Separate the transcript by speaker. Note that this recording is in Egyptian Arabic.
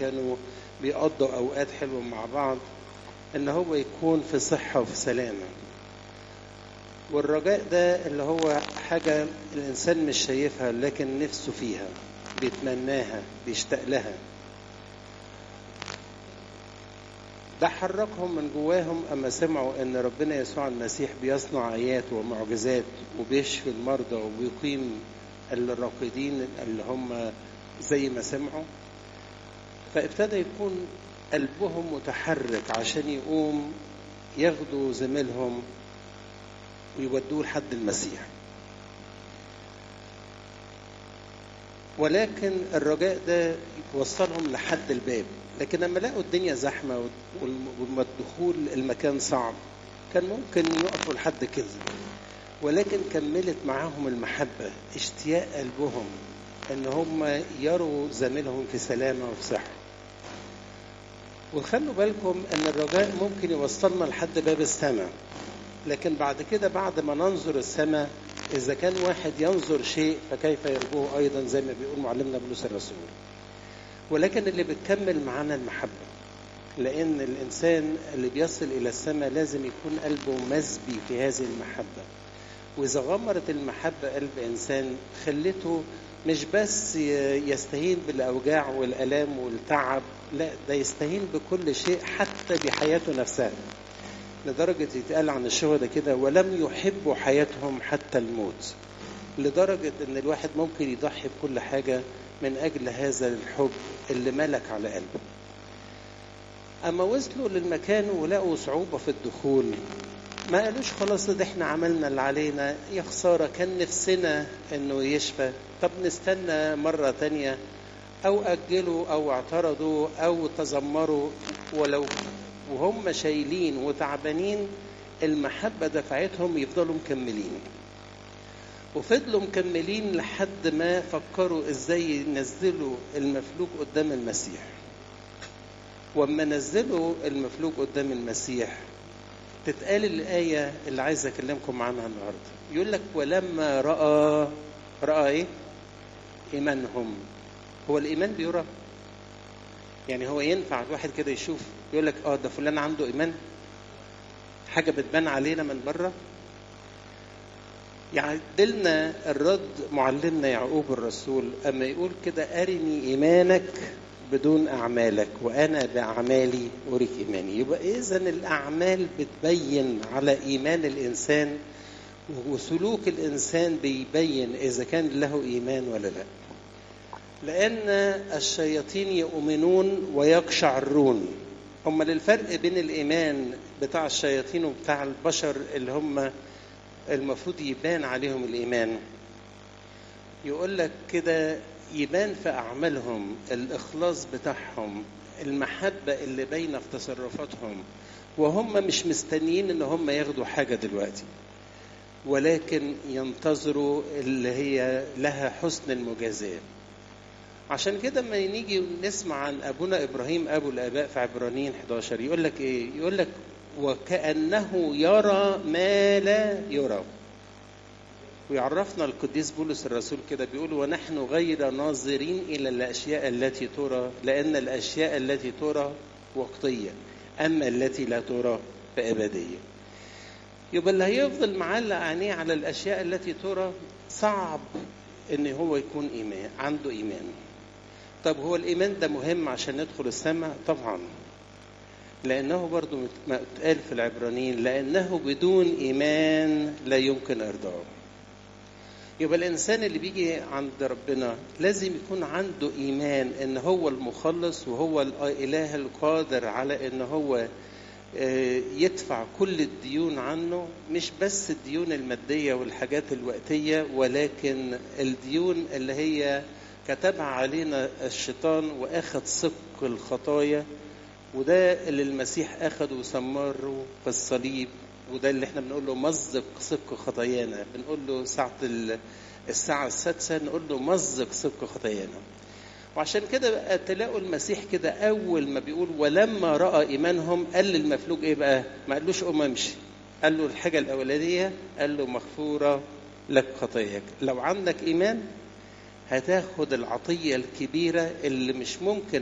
Speaker 1: كانوا بيقضوا أوقات حلوة مع بعض إن هو يكون في صحة وفي سلامة والرجاء ده اللي هو حاجة الإنسان مش شايفها لكن نفسه فيها بيتمناها بيشتاق لها ده حركهم من جواهم أما سمعوا أن ربنا يسوع المسيح بيصنع آيات ومعجزات وبيشفي المرضى وبيقيم الراقدين اللي هم زي ما سمعوا فابتدى يكون قلبهم متحرك عشان يقوم ياخدوا زميلهم ويودوه لحد المسيح ولكن الرجاء ده وصلهم لحد الباب لكن لما لقوا الدنيا زحمة والدخول المكان صعب كان ممكن يقفوا لحد كده ولكن كملت معاهم المحبة اشتياق قلبهم ان هم يروا زميلهم في سلامة وفي صحة وخلوا بالكم ان الرجاء ممكن يوصلنا لحد باب السماء لكن بعد كده بعد ما ننظر السماء إذا كان واحد ينظر شيء فكيف يرجوه أيضا زي ما بيقول معلمنا بولس الرسول ولكن اللي بتكمل معانا المحبة لأن الإنسان اللي بيصل إلى السماء لازم يكون قلبه مسبي في هذه المحبة وإذا غمرت المحبة قلب إنسان خلته مش بس يستهين بالأوجاع والألام والتعب لا ده يستهين بكل شيء حتى بحياته نفسها لدرجة يتقال عن الشهداء كده ولم يحبوا حياتهم حتى الموت لدرجة ان الواحد ممكن يضحي بكل حاجة من اجل هذا الحب اللي ملك على قلبه اما وصلوا للمكان ولقوا صعوبة في الدخول ما قالوش خلاص ده احنا عملنا اللي علينا يا خسارة كان نفسنا انه يشفى طب نستنى مرة تانية او اجلوا او اعترضوا او تذمروا ولو وهم شايلين وتعبانين المحبة دفعتهم يفضلوا مكملين وفضلوا مكملين لحد ما فكروا ازاي ينزلوا المفلوج قدام المسيح واما نزلوا المفلوج قدام المسيح تتقال الآية اللي عايز أكلمكم عنها النهاردة يقول لك ولما رأى رأى إيه؟ إيمانهم هو الإيمان بيرى يعني هو ينفع الواحد كده يشوف يقول لك اه ده فلان عنده ايمان حاجه بتبان علينا من بره يعدلنا الرد معلمنا يعقوب الرسول اما يقول كده ارني ايمانك بدون اعمالك وانا باعمالي اريك ايماني يبقى اذا الاعمال بتبين على ايمان الانسان وسلوك الانسان بيبين اذا كان له ايمان ولا لا لأن الشياطين يؤمنون ويقشعرون هم الفرق بين الإيمان بتاع الشياطين وبتاع البشر اللي هم المفروض يبان عليهم الإيمان يقول لك كده يبان في أعمالهم الإخلاص بتاعهم المحبة اللي باينة في تصرفاتهم وهم مش مستنيين إن هم ياخدوا حاجة دلوقتي ولكن ينتظروا اللي هي لها حسن المجازاه عشان كده لما نيجي نسمع عن ابونا ابراهيم ابو الاباء في عبرانيين 11 يقول لك ايه؟ يقول لك وكانه يرى ما لا يرى. ويعرفنا القديس بولس الرسول كده بيقول ونحن غير ناظرين الى الاشياء التي ترى لان الاشياء التي ترى وقتيه اما التي لا ترى فابديه. يبقى اللي هيفضل معلق عينيه على الاشياء التي ترى صعب ان هو يكون ايمان عنده ايمان. طب هو الإيمان ده مهم عشان ندخل السماء؟ طبعا لأنه برضو قال في العبرانيين لأنه بدون إيمان لا يمكن إرضائه يبقى الإنسان اللي بيجي عند ربنا لازم يكون عنده إيمان إن هو المخلص وهو الإله القادر على إن هو يدفع كل الديون عنه مش بس الديون المادية والحاجات الوقتية ولكن الديون اللي هي كتبها علينا الشيطان واخد صك الخطايا وده اللي المسيح اخده وسمره في الصليب وده اللي احنا بنقول له مزق صك خطايانا بنقول له ساعة الساعة السادسة نقول له مزق صك خطايانا وعشان كده بقى تلاقوا المسيح كده أول ما بيقول ولما رأى إيمانهم قال للمفلوج إيه بقى؟ ما قالوش قوم امشي قال له الحاجة الأولانية قال له مغفورة لك خطاياك لو عندك إيمان هتاخد العطية الكبيرة اللي مش ممكن